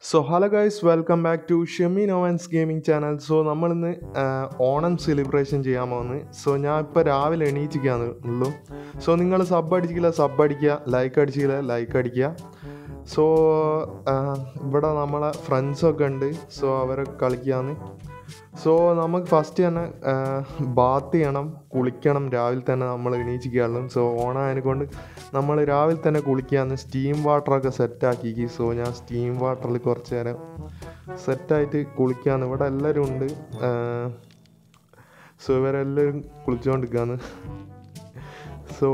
so hello guys welcome back to Shemi Novans gaming channel so നമ്മളിന്ന് ആ, Onam celebration ചെയ്യാൻ പോകുന്നത് സോ ഞാൻ ഇപ്പോൾ രാവിലെ എണീച്ചിരിക്കുകയാണ് ഉള്ളൂ സോ നിങ്ങൾ സബ് അടിച്ചില്ല സബ് അടിക്കുക ലൈക്ക് അടിച്ചില്ല ലൈക്ക് അടിക്കുക സോ ഇവിടെ നമ്മളെ ഫ്രണ്ട്സൊക്കെ ഉണ്ട് സോ അവരൊക്കെ കളിക്കുകയാണ് സോ നമുക്ക് ഫസ്റ്റ് തന്നെ ബാത്ത് ചെയ്യണം കുളിക്കണം രാവിലെ തന്നെ നമ്മൾ എണീച്ചിരിക്കുകയുള്ളൂ സോ ഓണായതിനെ കൊണ്ട് നമ്മൾ രാവിലെ തന്നെ കുളിക്കുകയാണ് സ്റ്റീം വാട്ടറൊക്കെ സെറ്റാക്കി സോ ഞാൻ സ്റ്റീം വാട്ടറിൽ കുറച്ച് നേരം സെറ്റായിട്ട് കുളിക്കുകയാണ് ഇവിടെ എല്ലാവരും ഉണ്ട് സോ ഇവരെല്ലാവരും കുളിച്ചുകൊണ്ടിരിക്കുകയാണ് സോ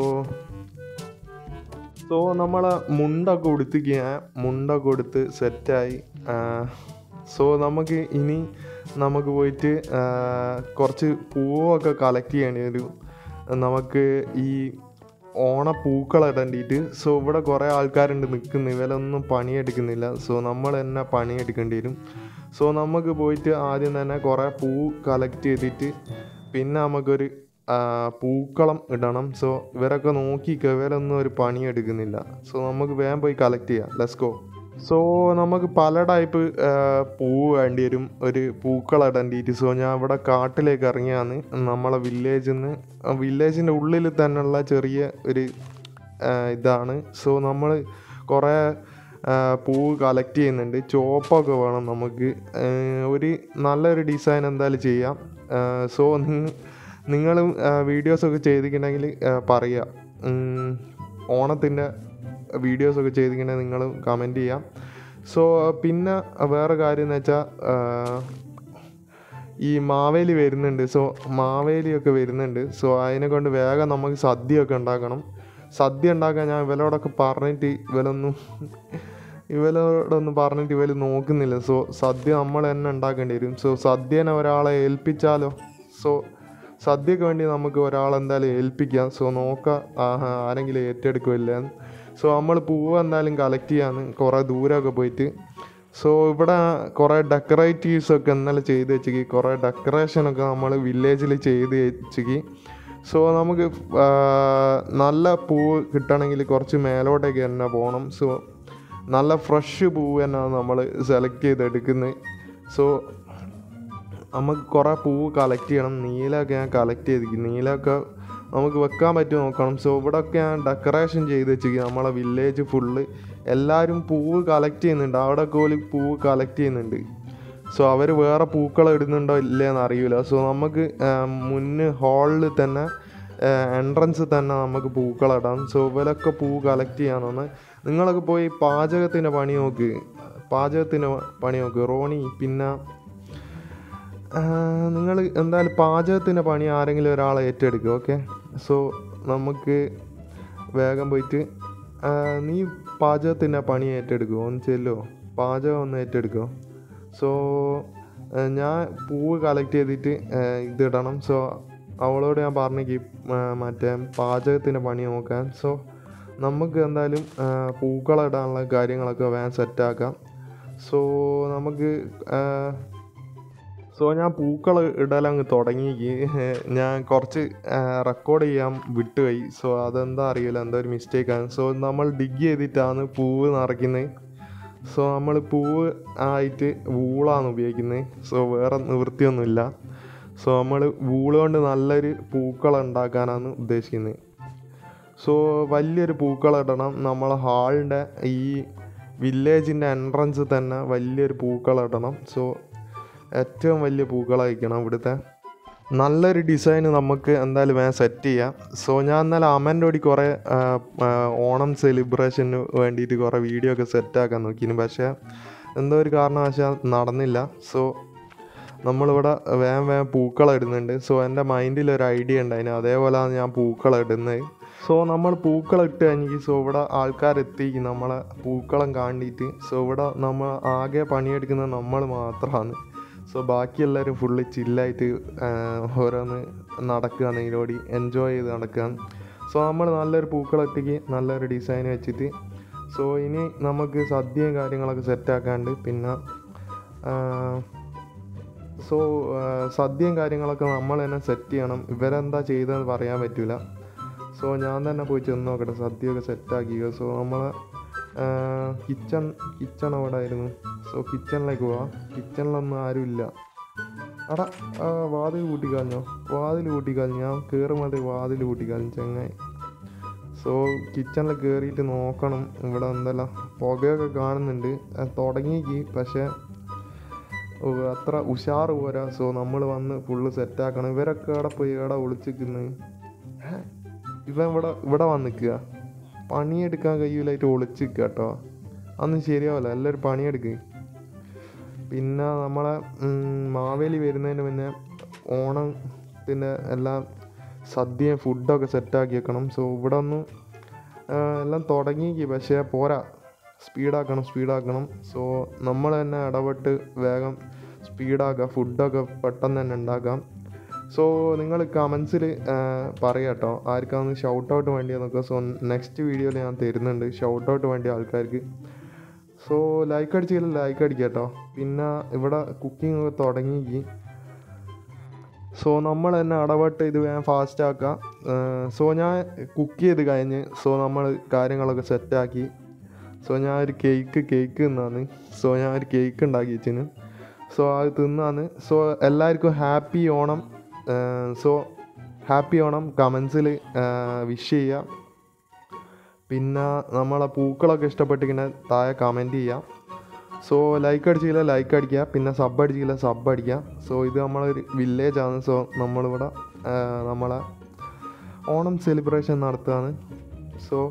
സോ നമ്മളെ മുണ്ടൊക്കെ ഉടുത്തിക്കുക മുണ്ടൊക്കെ ഉടുത്ത് സെറ്റായി സോ നമുക്ക് ഇനി നമുക്ക് പോയിട്ട് ആ, കുറച്ച് പൂവൊക്കെ കളക്ട് ചെയ്യേണ്ടി വരും നമുക്ക് ഈ ഓണപ്പൂക്കൾ ഇടേണ്ടിയിട്ട് സോ ഇവിടെ കുറേ ആൾക്കാരുണ്ട് നിൽക്കുന്നു ഇവരൊന്നും പണിയെടുക്കുന്നില്ല സോ നമ്മൾ തന്നെ പണിയെടുക്കേണ്ടി വരും സോ നമുക്ക് പോയിട്ട് ആദ്യം തന്നെ കുറേ പൂ കളക്ട് ചെയ്തിട്ട് പിന്നെ നമുക്കൊരു ആ, പൂക്കളം ഇടണം സോ ഇവരൊക്കെ നോക്കി ഇവരൊന്നും ഒരു പണി എടുക്കുന്നില്ല സോ നമുക്ക് വേഗം പോയി കളക്ട് ചെയ്യാം ലെറ്റ്സ് ഗോ സോ നമുക്ക് പല ടൈപ്പ് പൂ വേണ്ടി വരും ഒരു പൂക്കളം ഇടേണ്ടിയിട്ട് സോ ഞാൻ ഇവിടെ കാട്ടിലേക്ക് ഇറങ്ങിയാണ് നമ്മളെ വില്ലേജിൽ നിന്ന് വില്ലേജിൻ്റെ ഉള്ളിൽ തന്നെയുള്ള ചെറിയ ഒരു ആ, ഇതാണ് സോ നമ്മൾ കുറേ ആ, പൂവ് കളക്ട് ചെയ്യുന്നുണ്ട് ചോപ്പൊക്കെ വേണം നമുക്ക് ആ, ഒരു നല്ലൊരു ഡിസൈൻ എന്തായാലും ചെയ്യാം സോ നിങ്ങളും വീഡിയോസൊക്കെ ചെയ്തിട്ടുണ്ടെങ്കിൽ പറയുക ഉം, ഓണത്തിൻ്റെ വീഡിയോസൊക്കെ ചെയ്തിട്ടുണ്ടെങ്കിൽ നിങ്ങൾ കമൻറ്റ് ചെയ്യാം സോ പിന്നെ വേറെ കാര്യം എന്ന് വെച്ചാൽ ഈ മാവേലി വരുന്നുണ്ട് സോ മാവേലിയൊക്കെ വരുന്നുണ്ട് സോ അതിനെ കൊണ്ട് വേഗം നമുക്ക് സദ്യയൊക്കെ ഉണ്ടാക്കണം സദ്യ ഉണ്ടാക്കാൻ ഞാൻ ഇവരോടൊക്കെ പറഞ്ഞിട്ട് ഇവരൊന്നും ഇവരോടൊന്നും പറഞ്ഞിട്ട് ഇവർ നോക്കുന്നില്ല സോ സദ്യ നമ്മൾ തന്നെ ഉണ്ടാക്കേണ്ടി വരും സോ സദ്യനെ ഒരാളെ ഏൽപ്പിച്ചാലോ സോ സദ്യക്ക് വേണ്ടി നമുക്ക് ഒരാളെന്തായാലും ഏൽപ്പിക്കാം സോ നോക്കാം ആഹാ, ആരെങ്കിലും ഏറ്റെടുക്കില്ല സോ നമ്മൾ പൂവ് എന്തായാലും കളക്ട് ചെയ്യാന്ന് കുറേ ദൂരമൊക്കെ പോയിട്ട് സോ ഇവിടെ കുറേ ഡെക്കറേറ്റീവ്സ് ഒക്കെ ഇന്നലെ ചെയ്ത് വെച്ചിക്ക് കുറേ ഡെക്കറേഷനൊക്കെ നമ്മൾ വില്ലേജിൽ ചെയ്ത് വെച്ചിക്ക് സോ നമുക്ക് ആ, നല്ല പൂവ് കിട്ടണമെങ്കിൽ കുറച്ച് മേലോട്ടേക്ക് തന്നെ പോകണം സോ നല്ല ഫ്രഷ് പൂവ് തന്നെയാണ് നമ്മൾ സെലക്ട് ചെയ്തെടുക്കുന്നത് സോ നമുക്ക് കുറേ പൂവ് കളക്ട് ചെയ്യണം നീലമൊക്കെ ഞാൻ കളക്ട് ചെയ്തിരിക്കും നീലമൊക്കെ നമുക്ക് വെക്കാൻ പറ്റുമോ നോക്കണം സോ ഇവിടെയൊക്കെ ഞാൻ ഡെക്കറേഷൻ ചെയ്ത് വെച്ചിരിക്കും നമ്മളെ വില്ലേജ് ഫുള്ള് എല്ലാവരും പൂവ് കളക്ട് ചെയ്യുന്നുണ്ട് അവിടെ കോലി പൂവ് കളക്ട് ചെയ്യുന്നുണ്ട് സോ അവർ വേറെ പൂക്കൾ ഇടുന്നുണ്ടോ ഇല്ലയെന്ന് അറിയില്ല സോ നമുക്ക് മുന്ന് ഹാളിൽ തന്നെ എൻട്രൻസ് തന്നെ നമുക്ക് പൂക്കളിടാം സോ ഇവരൊക്കെ പൂ കളക്ട് ചെയ്യാനാണ് നിങ്ങളൊക്കെ പോയി പാചകത്തിൻ്റെ പണി നോക്ക് പാചകത്തിൻ്റെ പണി നോക്ക് റോണി പിന്നെ നിങ്ങൾ എന്തായാലും പാചകത്തിൻ്റെ പണി ആരെങ്കിലും ഒരാളെ ഏറ്റെടുക്കുക ഓക്കെ സോ നമുക്ക് വേഗം പോയിട്ട് ആ, നീ പാചകത്തിൻ്റെ പണി ഏറ്റെടുക്കുമോ ഒന്ന് ചെല്ലോ പാചകം ഒന്ന് ഏറ്റെടുക്കുമോ സോ ഞാൻ പൂവ് കളക്ട് ചെയ്തിട്ട് ആ, ഇതിടണം സോ അവളോട് ഞാൻ പറഞ്ഞേക്ക് മറ്റേ പാചകത്തിൻ്റെ പണി നോക്കാൻ സോ നമുക്ക് എന്തായാലും ആ, പൂക്കളിടാനുള്ള കാര്യങ്ങളൊക്കെ വേഗം സെറ്റാക്കാം സോ നമുക്ക് ആ, സോ ഞാൻ പൂക്കൾ ഇടലങ്ങ് തുടങ്ങി ഞാൻ കുറച്ച് റെക്കോർഡ് ചെയ്യാൻ വിട്ടുപോയി സോ അതെന്താ അറിയില്ല എന്തോ ഒരു മിസ്റ്റേക്കാണ് സോ നമ്മൾ ഡിഗ് ചെയ്തിട്ടാണ് പൂവ് നിറയ്ക്കുന്നത് സോ നമ്മൾ പൂവ് ആയിട്ട് വൂളാണ് ഉപയോഗിക്കുന്നത് സോ വേറെ നിവൃത്തിയൊന്നുമില്ല സോ നമ്മൾ വൂള് കൊണ്ട് നല്ലൊരു പൂക്കളം ഉണ്ടാക്കാനാണ് ഉദ്ദേശിക്കുന്നത് സോ വലിയൊരു പൂക്കളം ഇടണം നമ്മളെ ഹാളിൻ്റെ ഈ വില്ലേജിൻ്റെ എൻട്രൻസ് തന്നെ വലിയൊരു പൂക്കളം ഇടണം സോ ഏറ്റവും വലിയ പൂക്കളായിരിക്കണം ഇവിടുത്തെ നല്ലൊരു ഡിസൈൻ നമുക്ക് എന്തായാലും വേഗം സെറ്റ് ചെയ്യാം സോ ഞാൻ ഇന്നലെ അമ്മൻ്റെ കൂടി കുറേ ആ, ആ, ഓണം സെലിബ്രേഷന് വേണ്ടിയിട്ട് കുറേ വീഡിയോ ഒക്കെ സെറ്റാക്കാൻ നോക്കിയിരുന്നു പക്ഷേ എന്തോ ഒരു കാരണവശാൽ നടന്നില്ല സോ നമ്മളിവിടെ വേഗം വേഗം പൂക്കളം ഇടുന്നുണ്ട് സോ എൻ്റെ മൈൻഡിൽ ഒരു ഐഡിയ ഉണ്ടായിരുന്നു അതേപോലെയാണ് ഞാൻ പൂക്കളം ഇടുന്നത് സോ നമ്മൾ പൂക്കളം ഇട്ട് കഴിഞ്ഞെങ്കിൽ സോ ഇവിടെ ആൾക്കാരെത്തി നമ്മളെ പൂക്കളം കാണിയിട്ട് സോ ഇവിടെ നമ്മൾ ആകെ പണിയെടുക്കുന്നത് നമ്മൾ മാത്രമാണ് സോ ബാക്കി എല്ലാവരും ഫുള്ള് ചില്ലായിട്ട് ഓരോന്ന് നടക്കുകയാണ് ഇതിലോടി എൻജോയ് ചെയ്ത് നടക്കുകയാണ് സോ നമ്മൾ നല്ലൊരു പൂക്കളം ഇട്ടിക്ക് നല്ലൊരു ഡിസൈൻ വെച്ചിട്ട് സോ ഇനി നമുക്ക് സദ്യയും കാര്യങ്ങളൊക്കെ സെറ്റാക്കാണ്ട് പിന്നെ ആ, സോ സദ്യയും കാര്യങ്ങളൊക്കെ നമ്മൾ തന്നെ സെറ്റ് ചെയ്യണം ഇവരെന്താ ചെയ്തതെന്ന് പറയാൻ പറ്റില്ല സോ ഞാൻ തന്നെ പോയി ചെന്ന് നോക്കട്ടെ സദ്യയൊക്കെ സെറ്റാക്കി സോ നമ്മൾ കിച്ചൺ കിച്ചൺ അവിടെ ആയിരുന്നു സോ കിച്ചണിലേക്ക് പോവാം കിച്ചണിലൊന്നും ആരുമില്ല അടാ ആ, വാതിൽ കൂട്ടിക്കളഞ്ഞോ വാതിൽ കൂട്ടിക്കളഞ്ഞു ഞാൻ കയറുമ്പോൾ വാതിൽ കൂട്ടിക്കളഞ്ഞു ചെങ്ങായി സോ കിച്ചണിൽ കയറിയിട്ട് നോക്കണം ഇവിടെ എന്തെല്ലാം പുകയൊക്കെ കാണുന്നുണ്ട് അത് തുടങ്ങിക്ക് പക്ഷേ ഓ, അത്ര ഉഷാറ് പോരാ സോ നമ്മൾ വന്ന് ഫുള്ള് സെറ്റാക്കണം ഇവരൊക്കെ അവിടെ പോയി ഇവിടെ ഒളിച്ചിരിക്കുന്നു ഇവൻ ഇവിടെ ഇവിടെ വന്ന് നിൽക്കുക പണിയെടുക്കാൻ കഴിയൂലായിട്ട് ഒളിച്ചിരിക്കുക കേട്ടോ അതൊന്നും ശരിയാവില്ല എല്ലാവരും പണിയെടുക്കുക പിന്നെ നമ്മളെ ഉം, മാവേലി വരുന്നതിന് മുന്നേ ഓണത്തിൻ്റെ എല്ലാം സദ്യയും ഫുഡൊക്കെ സെറ്റാക്കി വെക്കണം സോ ഇവിടെ ഒന്ന് ആ, എല്ലാം തുടങ്ങി പക്ഷേ പോരാ സ്പീഡാക്കണം സ്പീഡാക്കണം സോ നമ്മൾ തന്നെ ഇടപെട്ട് വേഗം സ്പീഡാക്കുക ഫുഡൊക്കെ പെട്ടെന്ന് തന്നെ ഉണ്ടാക്കാം സോ നിങ്ങൾ കമൻസിൽ പറയാം കേട്ടോ ആർക്കാന്ന് ഷൗട്ട് ഔട്ട് വേണ്ടിയെന്നൊക്കെ സോ നെക്സ്റ്റ് വീഡിയോയിൽ ഞാൻ തരുന്നുണ്ട് ഷൗട്ട് ഔട്ട് വേണ്ടിയ ആൾക്കാർക്ക് സോ ലൈക്ക് അടിച്ചില്ല ലൈക്ക് അടിക്കുക കേട്ടോ പിന്നെ ഇവിടെ കുക്കിംഗ് ഒക്കെ തുടങ്ങി സോ നമ്മൾ തന്നെ ഇടപെട്ട് ഇത് വേഗം ഫാസ്റ്റ് ആക്കാം സോ ഞാൻ കുക്ക് ചെയ്ത് കഴിഞ്ഞ് സോ നമ്മൾ കാര്യങ്ങളൊക്കെ സെറ്റാക്കി സോ ഞാൻ ഒരു കേക്ക് കേക്ക് തിന്നാന്ന് സോ ഞാൻ ഒരു കേക്ക് ഉണ്ടാക്കി വെച്ചിന് സോ അത് തിന്നാന്ന് സോ എല്ലാവർക്കും happy Onam so happy Onam കമൻസിൽ വിഷ് ചെയ്യുക പിന്നെ നമ്മളെ പൂക്കളൊക്കെ ഇഷ്ടപ്പെട്ടിങ്ങനെ താഴെ കമൻറ്റ് ചെയ്യാം സോ ലൈക്ക് അടിച്ചില്ല ലൈക്ക് അടിക്കുക പിന്നെ സബ് അടിച്ചില്ല സബ് അടിക്കുക സോ ഇത് നമ്മളൊരു വില്ലേജ് ആണ് സോ നമ്മളിവിടെ ആ, നമ്മളെ ഓണം സെലിബ്രേഷൻ നടത്തുകയാണ് സോ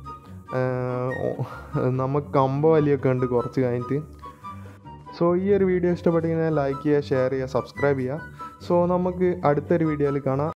നമുക്ക് കമ്പ വലിയൊക്കെ ഉണ്ട് കുറച്ച് കഴിഞ്ഞിട്ട് സോ ഈ ഒരു വീഡിയോ ഇഷ്ടപ്പെട്ടെങ്കിൽ ലൈക്ക് ചെയ്യുക ഷെയർ ചെയ്യുക സബ്സ്ക്രൈബ് ചെയ്യുക സോ നമുക്ക് അടുത്തൊരു വീഡിയോയിൽ കാണാം